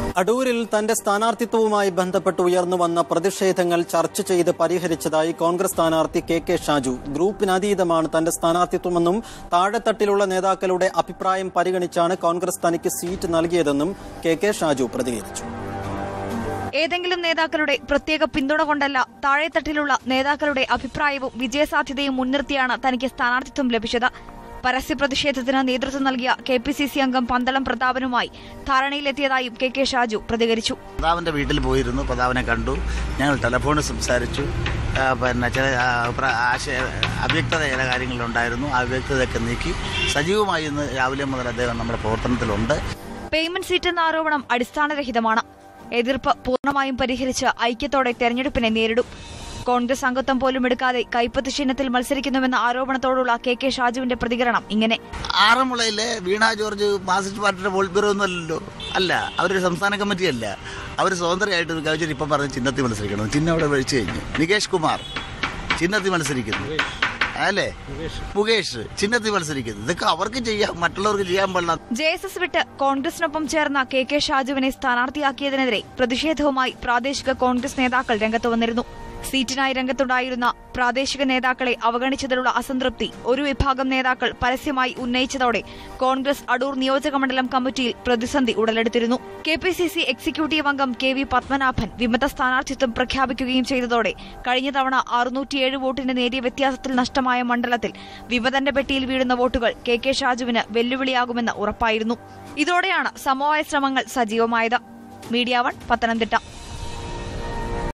അടൂരിൽ തന്റെ സ്ഥാനാർത്ഥിത്വവുമായി ബന്ധപ്പെട്ട് ഉയർന്നു വന്ന പ്രതിഷേധങ്ങൾ ചർച്ച ചെയ്ത് പരിഹരിച്ചതായി കോൺഗ്രസ് സ്ഥാനാർത്ഥി കെ കെ ഷാജു ഗ്രൂപ്പിനതീതമാണ് തന്റെ സ്ഥാനാർത്ഥിത്വമെന്നും താഴെത്തട്ടിലുള്ള നേതാക്കളുടെ അഭിപ്രായം പരിഗണിച്ചാണ് കോൺഗ്രസ് തനിക്ക് സീറ്റ് നൽകിയതെന്നും കെ കെ ഷാജു പ്രതികരിച്ചു ഏതെങ്കിലും നേതാക്കളുടെ പ്രത്യേക പിന്തുണ കൊണ്ടല്ല താഴെത്തട്ടിലുള്ള നേതാക്കളുടെ അഭിപ്രായവും വിജയസാധ്യതയും മുൻനിർത്തിയാണ് തനിക്ക് സ്ഥാനാർത്ഥിത്വം ലഭിച്ചത് പരസ്യ പ്രതിഷേധത്തിന് നേതൃത്വം നൽകിയ കെ പി സി സി അംഗം പന്തളം പ്രതാപനുമായി ധാരണയിലെത്തിയതായും കെ കെ ഷാജു പ്രതികരിച്ചു പ്രതാപന്റെ വീട്ടിൽ പോയിരുന്നു പ്രതാപനെ കണ്ടു ഞങ്ങൾ ടെലഫോണിൽ സംസാരിച്ചു ആ, പിന്നെ ചില ആ, പ്ര- ആശയ അവ്യക്തത ചില കാര്യങ്ങളുണ്ടായിരുന്നു ആ അവ്യക്തതയൊക്കെ നീക്കി സജീവമായി ഇന്ന് രാവിലെ മുതൽ അദ്ദേഹം നമ്മുടെ പ്രവർത്തനത്തിലുണ്ട് പേയ്മെന്റ് സീറ്റ് എന്ന ആരോപണം അടിസ്ഥാനരഹിതമാണ് എതിർപ്പ് പൂർണ്ണമായും പരിഹരിച്ച് ഐക്യത്തോടെ തെരഞ്ഞെടുപ്പിനെ നേരിടും കോൺഗ്രസ് അംഗത്വം പോലും എടുക്കാതെ കൈപ്പത്ത് ചിഹ്നത്തിൽ മത്സരിക്കുന്നുവെന്ന ആരോപണത്തോടുള്ള കെ കെ ഷാജുവിന്റെ പ്രതികരണം ഇങ്ങനെ ആറന്മുളയിലെ വീണ ജോർജ് മാർക്സിസ്റ്റ് പാർട്ടിയുടെ പോളിറ്റ് ബ്യൂറോ ഒന്നും അല്ലല്ലോ അല്ല അവരൊരു സംസ്ഥാന കമ്മിറ്റി അല്ല അവർ സ്വതന്ത്രമായിട്ട് ഒരു കവിച്ചർ ഇപ്പം പറഞ്ഞ് ചിഹ്നത്തിൽ മത്സരിക്കണം ചിഹ്നം അവിടെ കഴിച്ചു കഴിഞ്ഞു നികേഷ് കുമാർ ചിഹ്നത്തിൽ മത്സരിക്കുന്നു അല്ലേ മുകേഷ് ചിഹ്നത്തിൽ മത്സരിക്കുന്നു ഇതൊക്കെ അവർക്ക് ചെയ്യാം മറ്റുള്ളവർക്ക് ചെയ്യാൻ പാടില്ല ജെ എസ് എസ് വിട്ട് കോൺഗ്രസിനൊപ്പം ചേർന്ന കെ കെ ഷാജുവിനെ സ്ഥാനാർത്ഥിയാക്കിയതിനെതിരെ പ്രതിഷേധവുമായി പ്രാദേശിക കോൺഗ്രസ് നേതാക്കൾ രംഗത്ത് വന്നിരുന്നു സീറ്റിനായി രംഗത്തുണ്ടായിരുന്ന പ്രാദേശിക നേതാക്കളെ അവഗണിച്ചതിലുള്ള അസംതൃപ്തി ഒരു വിഭാഗം നേതാക്കൾ പരസ്യമായി ഉന്നയിച്ചതോടെ കോൺഗ്രസ് അടൂർ നിയോജകമണ്ഡലം കമ്മിറ്റിയിൽ പ്രതിസന്ധി ഉടലെടുത്തിരുന്നു K P C C executive അംഗം കെ വി പത്മനാഭൻ വിമത സ്ഥാനാർത്ഥിത്വം പ്രഖ്യാപിക്കുകയും ചെയ്തതോടെ കഴിഞ്ഞ തവണ അറുന്നൂറ്റിയേഴ് വോട്ടിന്റെ നേരിയ വ്യത്യാസത്തിൽ നഷ്ടമായ മണ്ഡലത്തിൽ വിമതന്റെ പെട്ടിയിൽ വീഴുന്ന വോട്ടുകൾ കെ കെ ഷാജുവിന് വെല്ലുവിളിയാകുമെന്ന് ഉറപ്പായിരുന്നു ഇതോടെയാണ് സമവായ ശ്രമങ്ങൾ സജീവമായത് മീഡിയ വൺ പത്തനംതിട്ട